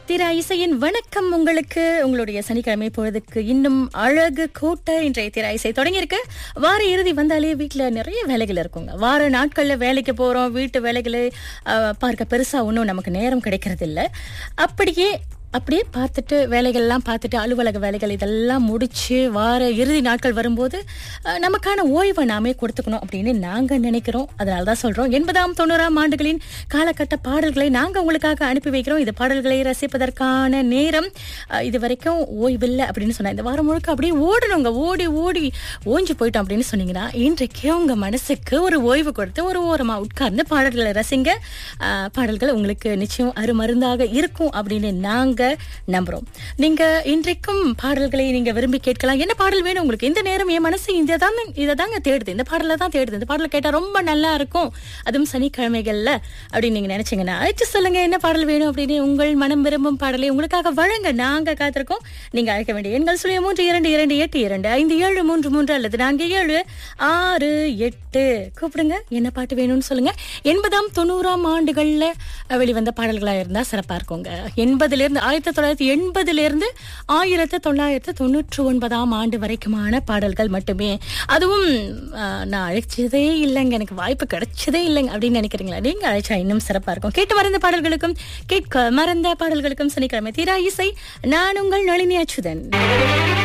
திரா இசையின் வணக்கம் உங்களுக்கு உங்களுடைய சனிக்கிழமை பொழுதுக்கு இன்னும் அழகு கூட்ட இன்றைய திரா இசை தொடங்கியிருக்கு வார இறுதி வந்தாலே வீட்டுல நிறைய வேலைகள் இருக்குங்க வார நாட்கள்ல வேலைக்கு போறோம் வீட்டு வேலைகளை அஹ், பார்க்க பெருசா ஒன்றும் நமக்கு நேரம் கிடைக்கிறது இல்ல அப்படியே அப்படியே பார்த்துட்டு வேலைகள்லாம் பார்த்துட்டு அலுவலக வேலைகள் இதெல்லாம் முடிச்சு வார இறுதி நாட்கள் வரும்போது அஹ், நமக்கான ஓய்வை நாமே கொடுத்துக்கணும் அப்படின்னு நாங்க நினைக்கிறோம் அதனால தான் சொல்றோம் எண்பதாம் தொண்ணூறாம் ஆண்டுகளின் காலகட்ட பாடல்களை நாங்க உங்களுக்காக அனுப்பி வைக்கிறோம் இது பாடல்களை ரசிப்பதற்கான நேரம் அஹ், இது வரைக்கும் ஓய்வில்லை அப்படின்னு சொன்னா இந்த வாரம் முழுக்க அப்படியே ஓடணுங்க ஓடி ஓடி ஓஞ்சி போயிட்டோம் அப்படின்னு சொன்னீங்கன்னா இன்றைக்கு உங்க மனசுக்கு ஒரு ஓய்வு கொடுத்து ஒரு ஓரமா உட்கார்ந்து பாடல்களை ரசிங்க அஹ், பாடல்கள் உங்களுக்கு நிச்சயம் அருமருந்தாக இருக்கும் அப்படின்னு நாங்க நம்புறோம் நீங்க இன்றைக்கும் பாடல்களை நீங்க விரும்பி கேட்கலாம் என்ன பாடல் வேணும் உங்களுக்கு இந்த நேரம் என் மனசு இதை தான் இதை தாங்க தேடுது இந்த பாடலை தான் தேடுது இந்த பாடலை கேட்டா ரொம்ப நல்லா இருக்கும் அதுவும் சனிக்கிழமைகள்ல அப்படின்னு நீங்க நினைச்சீங்கன்னா அழைச்சு சொல்லுங்க என்ன பாடல் வேணும் அப்படின்னு உங்கள் மனம் விரும்பும் பாடலை உங்களுக்காக வழங்க நாங்க காத்திருக்கோம் நீங்க அழைக்க வேண்டிய எண்கள் சுழிய மூன்று இரண்டு இரண்டு எட்டு இரண்டு ஐந்து ஏழு மூன்று மூன்று அல்லது நான்கு ஏழு ஆறு எட்டு கூப்பிடுங்க என்ன பாட்டு வேணும்னு சொல்லுங்க எண்பதாம் தொண்ணூறாம் ஆண்டுகள்ல அஹ், வெளிவந்த பாடல்களா இருந்தா சிறப்பா இருக்குங்க எண்பதுல இருந்து ஆயிரத்தி தொள்ளாயிரத்தி எண்பதுல இருந்து ஆயிரத்தி தொள்ளாயிரத்தி தொண்ணூற்றி ஒன்பதாம் ஆண்டு வரைக்குமான பாடல்கள் மட்டுமே அதுவும் அஹ், நான் அழைச்சதே இல்லைங்க எனக்கு வாய்ப்பு கிடைச்சதே இல்லைங்க அப்படின்னு நினைக்கிறீங்களா நீங்க அழைச்சா இன்னும் சிறப்பா இருக்கும் கேட்டு மறந்த பாடல்களுக்கும் கேட்க மறந்த பாடல்களுக்கும் சனிக்கிழமை தீரா இசை நான் உங்கள் நளினி அச்சுதன்